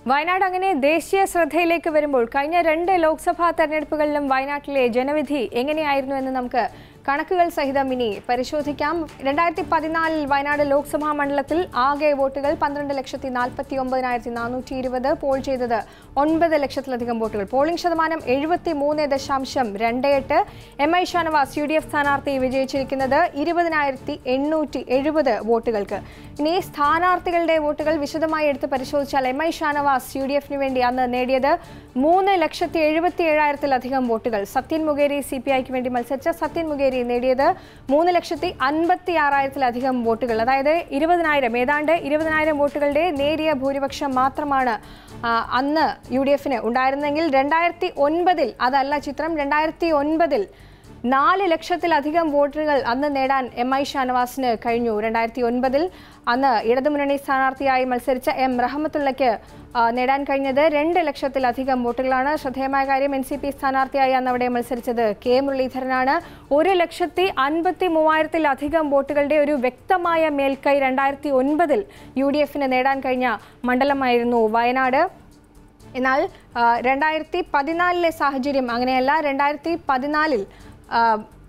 വയനാട് അങ്ങനെ ദേശീയ ശ്രദ്ധയിലേക്ക് വരുമ്പോൾ കഴിഞ്ഞ രണ്ട് ലോക്സഭാ തെരഞ്ഞെടുപ്പുകളിലും വയനാട്ടിലെ ജനവിധി എങ്ങനെയായിരുന്നു എന്ന് നമുക്ക് കണക്കുകൾ സഹിതം ഇനി പരിശോധിക്കാം രണ്ടായിരത്തി പതിനാലിൽ വയനാട് ലോക്സഭാ മണ്ഡലത്തിൽ ആകെ വോട്ടുകൾ പന്ത്രണ്ട് ലക്ഷത്തി നാൽപ്പത്തി ഒമ്പതിനായിരത്തി നാനൂറ്റി ഇരുപത് പോൾ ചെയ്തത് ഒൻപത് ലക്ഷത്തിലധികം വോട്ടുകൾ പോളിംഗ് ശതമാനം എഴുപത്തി മൂന്ന് ദശാംശം രണ്ട് എട്ട് M I Shanavas U D F സ്ഥാനാർത്ഥി വിജയിച്ചിരിക്കുന്നത് ഇരുപതിനായിരത്തി എണ്ണൂറ്റി എഴുപത് വോട്ടുകൾക്ക് ഇനി സ്ഥാനാർത്ഥികളുടെ വോട്ടുകൾ വിശദമായി എടുത്ത് പരിശോധിച്ചാൽ M I Shanavas U D എഫിന് വേണ്ടി അന്ന് നേടിയത് മൂന്ന് ലക്ഷത്തി എഴുപത്തി ഏഴായിരത്തിലധികം വോട്ടുകൾ സത്യൻ മുഖേരി സി പി ഐക്ക് വേണ്ടി മത്സരിച്ച സത്യൻ മുഖേരി നേടിയത് മൂന്ന് ലക്ഷത്തി അൻപത്തി ആറായിരത്തിലധികം വോട്ടുകൾ അതായത് ഇരുപതിനായിരം ഏതാണ്ട് ഇരുപതിനായിരം വോട്ടുകളുടെ നേരിയ ഭൂരിപക്ഷം മാത്രമാണ് ആ, അന്ന് യു ഡി എഫിന് ഉണ്ടായിരുന്നെങ്കിൽ രണ്ടായിരത്തി ഒൻപതിൽ അതല്ല ചിത്രം രണ്ടായിരത്തി ഒൻപതിൽ നാല് ലക്ഷത്തിലധികം വോട്ടുകൾ അന്ന് നേടാൻ എം ഐ ഷാനവാസിന് കഴിഞ്ഞു രണ്ടായിരത്തി ഒൻപതിൽ അന്ന് ഇടതുമുന്നണി സ്ഥാനാർത്ഥിയായി മത്സരിച്ച എം റഹമത്തുള്ളയ്ക്ക് ആ, നേടാൻ കഴിഞ്ഞത് രണ്ട് ലക്ഷത്തിലധികം വോട്ടുകളാണ് ശ്രദ്ധേയമായ കാര്യം എൻ സി പി സ്ഥാനാർത്ഥിയായി അന്ന് അവിടെ മത്സരിച്ചത് കെ മുരളീധരനാണ് ഒരു ലക്ഷത്തി അൻപത്തി മൂവായിരത്തിലധികം വോട്ടുകളുടെ ഒരു വ്യക്തമായ മേൽക്കൈ രണ്ടായിരത്തി ഒൻപതിൽ യു ഡി എഫിന് നേടാൻ കഴിഞ്ഞ മണ്ഡലമായിരുന്നു വയനാട് എന്നാൽ ആ, രണ്ടായിരത്തി പതിനാലിലെ സാഹചര്യം അങ്ങനെയല്ല രണ്ടായിരത്തി പതിനാലിൽ ആ,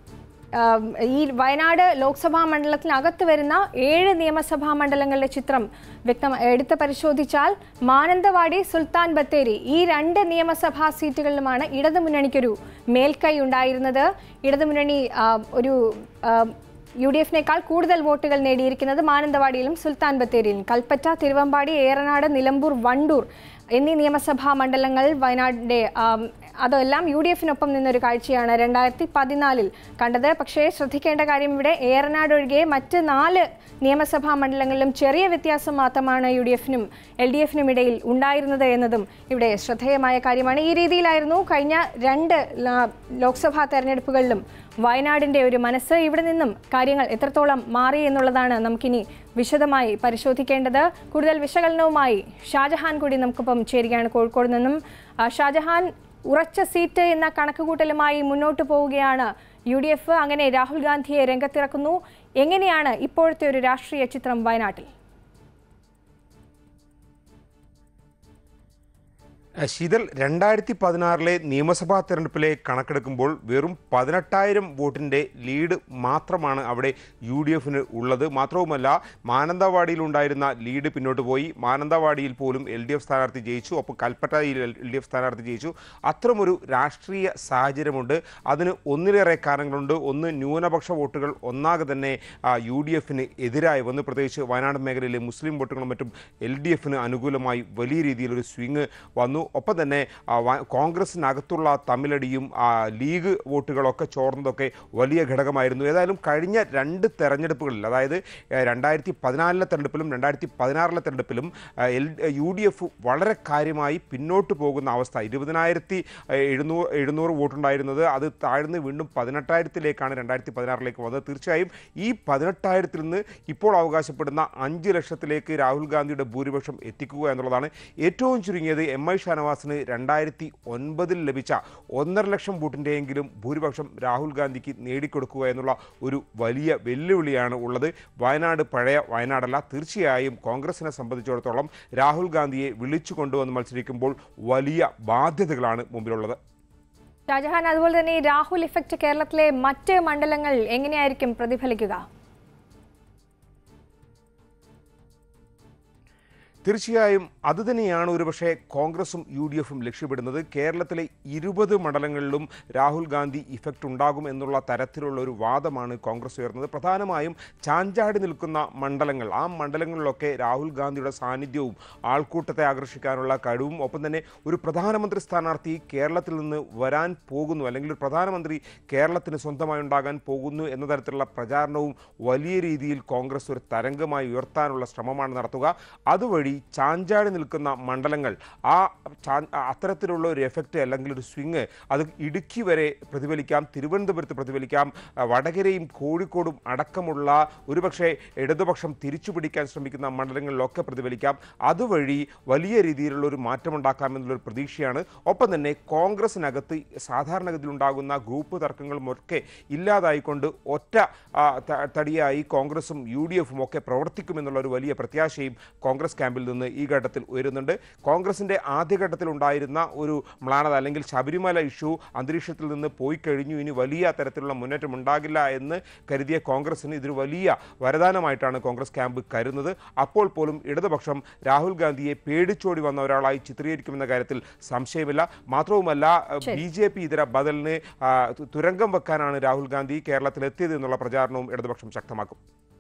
ആ, ഈ വയനാട് ലോക്സഭാ മണ്ഡലത്തിനകത്ത് വരുന്ന ഏഴ് നിയമസഭാ മണ്ഡലങ്ങളുടെ ചിത്രം വ്യക്തം എടുത്ത് പരിശോധിച്ചാൽ മാനന്തവാടി സുൽത്താൻ ബത്തേരി ഈ രണ്ട് നിയമസഭാ സീറ്റുകളിലുമാണ് ഇടതുമുന്നണിക്കൊരു മേൽക്കൈ ഉണ്ടായിരുന്നത് ഇടതുമുന്നണി ആ, ഒരു ആ, യു ഡി എഫിനേക്കാൾ കൂടുതൽ വോട്ടുകൾ നേടിയിരിക്കുന്നത് മാനന്തവാടിയിലും സുൽത്താൻ ബത്തേരിയിലും കൽപ്പറ്റ തിരുവമ്പാടി ഏറനാട് നിലമ്പൂർ വണ്ടൂർ എന്നീ നിയമസഭാ മണ്ഡലങ്ങൾ വയനാടിന്റെ ആം, അതെല്ലാം യു ഡി എഫിനൊപ്പം നിന്നൊരു കാഴ്ചയാണ് രണ്ടായിരത്തി പതിനാലിൽ കണ്ടത് പക്ഷേ ശ്രദ്ധിക്കേണ്ട കാര്യം ഇവിടെ ഏറനാട് ഒഴികെ മറ്റ് നാല് നിയമസഭാ മണ്ഡലങ്ങളിലും ചെറിയ വ്യത്യാസം മാത്രമാണ് യു ഡി എഫിനും എൽ ഡി എഫിനും ഇടയിൽ ഉണ്ടായിരുന്നത് എന്നതും ഇവിടെ ശ്രദ്ധേയമായ കാര്യമാണ് ഈ രീതിയിലായിരുന്നു കഴിഞ്ഞ രണ്ട് ല- ലോക്സഭാ തെരഞ്ഞെടുപ്പുകളിലും വയനാടിന്റെ ഒരു മനസ്സ് ഇവിടെ നിന്നും കാര്യങ്ങൾ എത്രത്തോളം മാറി എന്നുള്ളതാണ് നമുക്കിനി വിശദമായി പരിശോധിക്കേണ്ടത് കൂടുതൽ വിശകലനവുമായി ഷാജഹാൻ കൂടി നമുക്കൊപ്പം ചേരുകയാണ് കോഴിക്കോട് നിന്നും ആ, ഷാജഹാൻ ഉറച്ച സീറ്റ് എന്ന കണക്കുകൂട്ടലുമായി മുന്നോട്ട് പോവുകയാണ് യു ഡി എഫ് അങ്ങനെ രാഹുൽ ഗാന്ധിയെ രംഗത്തിറക്കുന്നു എങ്ങനെയാണ് ഇപ്പോഴത്തെ ഒരു രാഷ്ട്രീയ ചിത്രം വയനാട്ടിൽ അഹ് ശീതൽ രണ്ടായിരത്തി പതിനാറിലെ നിയമസഭാ തെരഞ്ഞെടുപ്പിലെ കണക്കെടുക്കുമ്പോൾ വെറും പതിനെട്ടായിരം വോട്ടിൻ്റെ ലീഡ് മാത്രമാണ് അവിടെ യു ഡി എഫിന് ഉള്ളത് മാത്രവുമല്ല മാനന്തവാടിയിലുണ്ടായിരുന്ന ലീഡ് പിന്നോട്ട് പോയി മാനന്തവാടിയിൽ പോലും എൽ ഡി എഫ് സ്ഥാനാർത്ഥി ജയിച്ചു ഒപ്പം കൽപ്പറ്റയിൽ എൽ ഡി എഫ് സ്ഥാനാർത്ഥി ജയിച്ചു അത്തരമൊരു രാഷ്ട്രീയ സാഹചര്യമുണ്ട് അതിന് ഒന്നിലേറെ കാരണങ്ങളുണ്ട് ഒന്ന് ന്യൂനപക്ഷ വോട്ടുകൾ ഒന്നാകെ തന്നെ യു ഡി എഫിന് എതിരായി വന്ന് പ്രത്യേകിച്ച് വയനാട് മേഖലയിലെ മുസ്ലിം വോട്ടുകളും മറ്റും എൽ ഡി എഫിന് അനുകൂലമായി വലിയ രീതിയിലൊരു സ്വിങ് വന്നു ഒപ്പം തന്നെ ആ, വ- കോൺഗ്രസിനകത്തുള്ള തമ്മിലടിയും ആ, ലീഗ് വോട്ടുകളൊക്കെ ചോർന്നതൊക്കെ വലിയ ഘടകമായിരുന്നു ഏതായാലും കഴിഞ്ഞ രണ്ട് തെരഞ്ഞെടുപ്പുകളിൽ അതായത് ഏഹ്, രണ്ടായിരത്തി പതിനാലിലെ തെരഞ്ഞെടുപ്പിലും രണ്ടായിരത്തി പതിനാറിലെ തെരഞ്ഞെടുപ്പിലും ആ, എൽ യു ഡി എഫ് വളരെ കാര്യമായി പിന്നോട്ട് പോകുന്ന അവസ്ഥ ഇരുപതിനായിരത്തി എഴുന്നൂറ് എഴുന്നൂറ് വോട്ടുണ്ടായിരുന്നത് അത് താഴ്ന്ന് വീണ്ടും പതിനെട്ടായിരത്തിലേക്കാണ് രണ്ടായിരത്തി പതിനാറിലേക്ക് വന്നത് തീർച്ചയായും ഈ പതിനെട്ടായിരത്തിൽ നിന്ന് ഇപ്പോൾ അവകാശപ്പെടുന്ന അഞ്ച് ലക്ഷത്തിലേക്ക് രാഹുൽ ഗാന്ധിയുടെ ഭൂരിപക്ഷം എത്തിക്കുക എന്നുള്ളതാണ് ഏറ്റവും ചുരുങ്ങിയത് എം ഐ ഷാനവാസിന് രണ്ടായിരത്തി ഒൻപതിൽ ലഭിച്ച ഒന്നര ലക്ഷം വോട്ടിൻ്റെയെങ്കിലും ഭൂരിപക്ഷം രാഹുൽ ഗാന്ധിക്ക് നേടിക്കൊടുക്കുക എന്നുള്ള ഒരു വലിയ വെല്ലുവിളിയാണ് ഉള്ളത് വയനാട് പഴയ വയനാടല്ല തീർച്ചയായും കോൺഗ്രസിനെ സംബന്ധിച്ചിടത്തോളം രാഹുൽ ഗാന്ധിയെ വിളിച്ചു കൊണ്ടുവന്ന് മത്സരിക്കുമ്പോൾ വലിയ ബാധ്യതകളാണ് മുമ്പിലുള്ളത് ഷാജഹാൻ അതുപോലെ തന്നെ ഈ രാഹുൽ ഇഫക്റ്റ് കേരളത്തിലെ മറ്റ് മണ്ഡലങ്ങൾ എങ്ങനെയായിരിക്കും പ്രതിഫലിക്കുക തീർച്ചയായും അതുതന്നെയാണ് ഒരുപക്ഷെ കോൺഗ്രസും യു ഡി എഫും ലക്ഷ്യമിടുന്നത് കേരളത്തിലെ ഇരുപത് മണ്ഡലങ്ങളിലും രാഹുൽ ഗാന്ധി ഇഫക്റ്റ് ഉണ്ടാകും എന്നുള്ള തരത്തിലുള്ള ഒരു വാദമാണ് കോൺഗ്രസ് ഉയർന്നത് പ്രധാനമായും ചാഞ്ചാടി നിൽക്കുന്ന മണ്ഡലങ്ങൾ ആ മണ്ഡലങ്ങളിലൊക്കെ രാഹുൽ ഗാന്ധിയുടെ സാന്നിധ്യവും ആൾക്കൂട്ടത്തെ ആകർഷിക്കാനുള്ള കഴിവും ഒപ്പം തന്നെ ഒരു പ്രധാനമന്ത്രി സ്ഥാനാർത്ഥി കേരളത്തിൽ നിന്ന് വരാൻ പോകുന്നു അല്ലെങ്കിൽ ഒരു പ്രധാനമന്ത്രി കേരളത്തിന് സ്വന്തമായി ഉണ്ടാകാൻ പോകുന്നു എന്ന തരത്തിലുള്ള പ്രചാരണവും വലിയ രീതിയിൽ കോൺഗ്രസ് ഒരു തരംഗമായി ഉയർത്താനുള്ള ശ്രമമാണ് നടത്തുക അതുവഴി ചാഞ്ചാടി നിൽക്കുന്ന മണ്ഡലങ്ങൾ ആ ചാ- അത്തരത്തിലുള്ള ഒരു എഫക്റ്റ് അല്ലെങ്കിൽ ഒരു സ്വിങ് അത് ഇടുക്കി വരെ പ്രതിഫലിക്കാം തിരുവനന്തപുരത്ത് പ്രതിഫലിക്കാം ആ, വടകരയും കോഴിക്കോടും അടക്കമുള്ള ഒരുപക്ഷെ ഇടതുപക്ഷം തിരിച്ചു പിടിക്കാൻ ശ്രമിക്കുന്ന മണ്ഡലങ്ങളിലൊക്കെ പ്രതിഫലിക്കാം അതുവഴി വലിയ രീതിയിലുള്ള ഒരു മാറ്റമുണ്ടാക്കാമെന്നുള്ളൊരു പ്രതീക്ഷയാണ് ഒപ്പം തന്നെ കോൺഗ്രസിനകത്ത് സാധാരണഗതിയിൽ ഉണ്ടാകുന്ന ഗ്രൂപ്പ് തർക്കങ്ങളും ഒക്കെ ഇല്ലാതായിക്കൊണ്ട് ഒറ്റ ആ, ത- തടിയായി കോൺഗ്രസും യു ഡി എഫും ഒക്കെ പ്രവർത്തിക്കുമെന്നുള്ള ഒരു വലിയ പ്രത്യാശയും കോൺഗ്രസ് ക്യാമ്പിൽ ക്യാമ്പിൽ നിന്ന് ഈ ഘട്ടത്തിൽ ഉയരുന്നുണ്ട് കോൺഗ്രസിന്റെ ആദ്യഘട്ടത്തിൽ ഉണ്ടായിരുന്ന ഒരു മ്ലാനത അല്ലെങ്കിൽ ശബരിമല ഇഷ്യൂ അന്തരീക്ഷത്തിൽ നിന്ന് പോയി കഴിഞ്ഞു ഇനി വലിയ തരത്തിലുള്ള മുന്നേറ്റം ഉണ്ടാകില്ല എന്ന് കരുതിയ കോൺഗ്രസിന് ഇതൊരു വലിയ വരദാനമായിട്ടാണ് കോൺഗ്രസ് ക്യാമ്പ് കരുതുന്നത് അപ്പോൾ പോലും ഇടതുപക്ഷം രാഹുൽ ഗാന്ധിയെ പേടിച്ചോടി വന്ന ഒരാളായി ചിത്രീകരിക്കുമെന്ന കാര്യത്തിൽ സംശയമില്ല മാത്രവുമല്ല ബി ജെ പി ഇതര ബദലിന് ആ, തു- തുരങ്കം വെക്കാനാണ് രാഹുൽ ഗാന്ധി കേരളത്തിൽ എത്തിയത് എന്നുള്ള പ്രചാരണവും ഇടതുപക്ഷം ശക്തമാക്കും